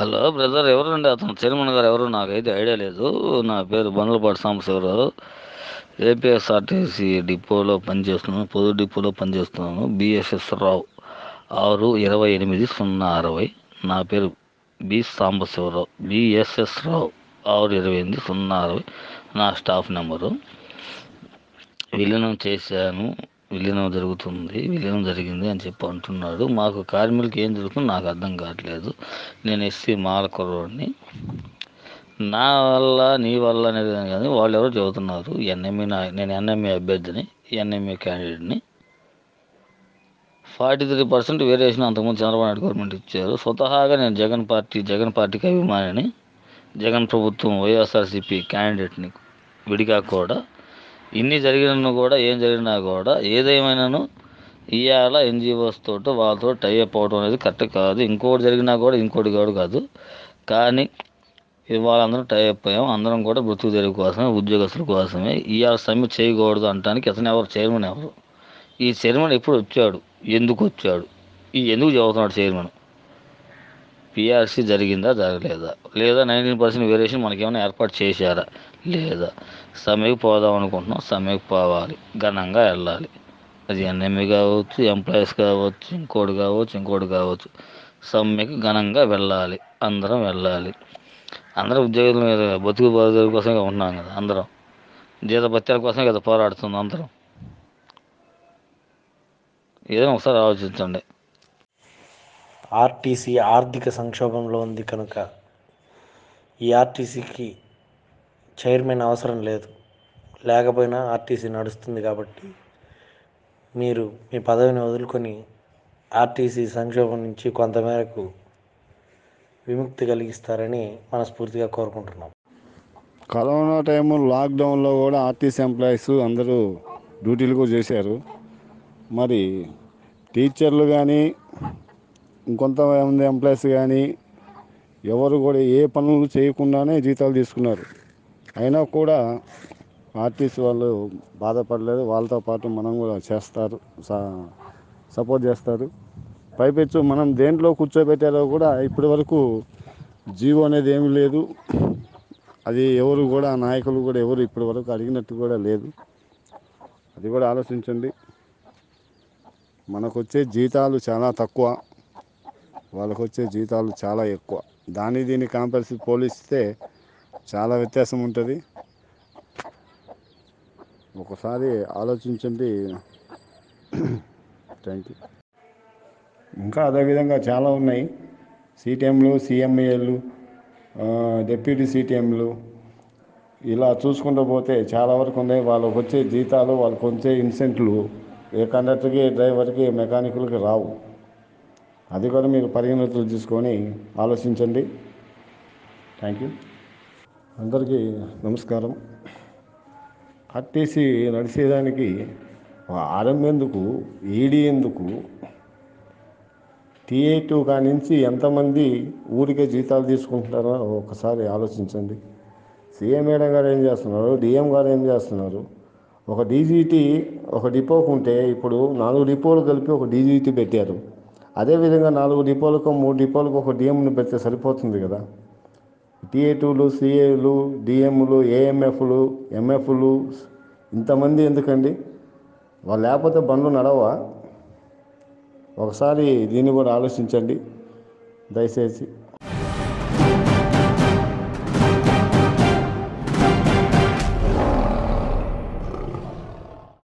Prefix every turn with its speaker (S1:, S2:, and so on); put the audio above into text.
S1: hello brother ఎవరండి అతను chairman గారు ఎవరు నాకైతే ఐడియా లేదు నా పేరు బండ్లపాటి సాంబశివరావు ఏపీఎస్ఆర్టీసీ డిపోలో పనిచేస్తున్నాను పొదు డిపోలో పనిచేస్తున్నాను బిఎస్ఎస్ రావు ఆరు ఇరవై ఎనిమిది సున్నా అరవై నా పేరు బి సాంబశివరావు బిఎస్ఎస్ రావు ఆరు ఇరవై ఎనిమిది సున్నా అరవై నా స్టాఫ్ నెంబరు విలీనం చేశాను విలీనం జరుగుతుంది విలీనం జరిగింది అని చెప్పి అంటున్నాడు మాకు కార్మికులకి ఏం జరుగుతుందో నాకు అర్థం కావట్లేదు నేను ఎస్సీ మాలకుర్రోడిని నా వల్ల నీ వల్ల అనేది కానీ వాళ్ళు ఎవరో చెబుతున్నారు ఎన్ఎంఈ నా నేను ఎన్ఎంఈ అభ్యర్థిని ఎన్ఎంఈ క్యాండిడేట్ని ఫార్టీ త్రీ పర్సెంట్ వేరియేషన్ అంతకుముందు చంద్రబాబు నాయుడు గవర్నమెంట్ ఇచ్చారు స్వతహాగా నేను జగన్ పార్టీ జగన్ పార్టీకి అభిమానిని జగన్ ప్రభుత్వం వైఎస్ఆర్సీపీ క్యాండిడేట్ని విడిగా కూడా ఇన్ని జరిగినా కూడా ఏం జరిగినా కూడా ఏదేమైనాను ఇవాళ ఎన్జిఓస్ తోటి వాళ్ళతో టైఅప్ అవడం అనేది కరెక్ట్ కాదు ఇంకోటి జరిగినా కూడా ఇంకోటి కూడా కాదు కానీ ఇవాళ అందరం టైఅప్ అయ్యాం అందరం కూడా మృత్యు తెరుగు కోసమే ఉద్యోగస్తుల కోసమే ఇవాళ సమ్మె చేయకూడదు అనడానికి అతను ఎవరు చైర్మన్ ఎవరు ఈ చైర్మన్ ఎప్పుడు వచ్చాడు ఎందుకు వచ్చాడు ఈ ఎందుకు చదువుతున్నాడు చైర్మన్ పిఆర్సీ జరిగిందా జరగలేదా లేదా నైన్టీన్ పర్సెంట్ వేరియేషన్ మనకేమైనా ఏర్పాటు చేశారా లేదా సమ్మెకి పోదాం అనుకుంటున్నాం సమ్మెకి పోవాలి ఘనంగా వెళ్ళాలి అది ఎన్ఎంఈ కావచ్చు ఎంప్లాయీస్ కావచ్చు ఇంకోటి కావచ్చు ఇంకోటి కావచ్చు సమ్మెకి ఘనంగా వెళ్ళాలి అందరం వెళ్ళాలి అందరం ఉద్యోగుల మీద బతుకు బాధల కోసమే ఉన్నాం కదా అందరం జీతభత్యాల కోసమే కదా పోరాడుతుంది అందరం ఏదైనా ఒకసారి ఆలోచించండి
S2: ఆర్టీసీ ఆర్థిక సంక్షోభంలో ఉంది కనుక ఈ ఆర్టీసీకి చైర్మన్ అవసరం లేదు లేకపోయినా ఆర్టీసీ నడుస్తుంది కాబట్టి మీరు మీ పదవిని వదులుకొని ఆర్టీసీ సంక్షోభం నుంచి కొంతమేరకు విముక్తి కలిగిస్తారని మనస్ఫూర్తిగా కోరుకుంటున్నాం
S3: కరోనా టైము లాక్డౌన్లో కూడా ఆర్టీసీ ఎంప్లాయీస్ అందరూ డ్యూటీలు కూడా చేశారు మరి టీచర్లు కానీ ఇంకొంతమంది ఎంప్లాయీస్ కానీ ఎవరు కూడా ఏ పనులు చేయకుండానే జీతాలు తీసుకున్నారు అయినా కూడా ఆర్టీసీ వాళ్ళు బాధపడలేదు వాళ్ళతో పాటు మనం కూడా చేస్తారు స- సపోర్ట్ చేస్తారు పైపెచ్చు మనం దేంట్లో కూర్చోబెట్టారో కూడా ఇప్పటి వరకు జీవో అనేది ఏమీ లేదు అది ఎవరు కూడా నాయకులు కూడా ఎవరు ఇప్పటి వరకు అడిగినట్టు కూడా లేదు అది కూడా ఆలోచించండి మనకు వచ్చే జీతాలు చాలా తక్కువ వాళ్ళకు వచ్చే జీతాలు చాలా ఎక్కువ దాని దీన్ని కాంపల్సరీ పోలిస్తే చాలా వ్యత్యాసం ఉంటుంది ఒకసారి ఆలోచించండి థ్యాంక్ యూ ఇంకా అదేవిధంగా చాలా ఉన్నాయి సిటిఎంలు సిఎంఏలు డిప్యూటీ సిటిఎంలు ఇలా చూసుకుంటూ పోతే చాలా వరకు ఉన్నాయి వాళ్ళకి వచ్చే జీతాలు వాళ్ళకి వచ్చే ఇన్సెంట్లు ఏ కండక్టర్కి డ్రైవర్కి మెకానికులకి రావు అది కూడా మీరు పరిగణనలో తీసుకొని ఆలోచించండి థ్యాంక్ యూ అందరికీ నమస్కారం ఆర్టీసీ నడిచేదానికి ఆర్ఎం ఎందుకు ఈడీ ఎందుకు టీఏ టూ కానించి ఎంతమంది ఊరికే జీతాలు తీసుకుంటున్నారో ఒకసారి ఆలోచించండి సీఎం మేడం గారు ఏం చేస్తున్నారు డిఎం గారు ఏం చేస్తున్నారు ఒక డీజీటీ ఒక డిపోకు ఉంటే ఇప్పుడు నాలుగు డిపోలు కలిపి ఒక డీజీటీ పెట్టారు అదేవిధంగా నాలుగు డిపోలకు మూడు డిపోలకు ఒక డిఎంని పెడితే సరిపోతుంది కదా టీఏ టూలు సిఏలు డిఎంలు ఏఎంఎఫ్లు ఎంఎఫ్లు ఇంతమంది ఎందుకండి వాళ్ళు లేకపోతే బండ్లు నడవా ఒకసారి దీన్ని కూడా ఆలోచించండి దయచేసి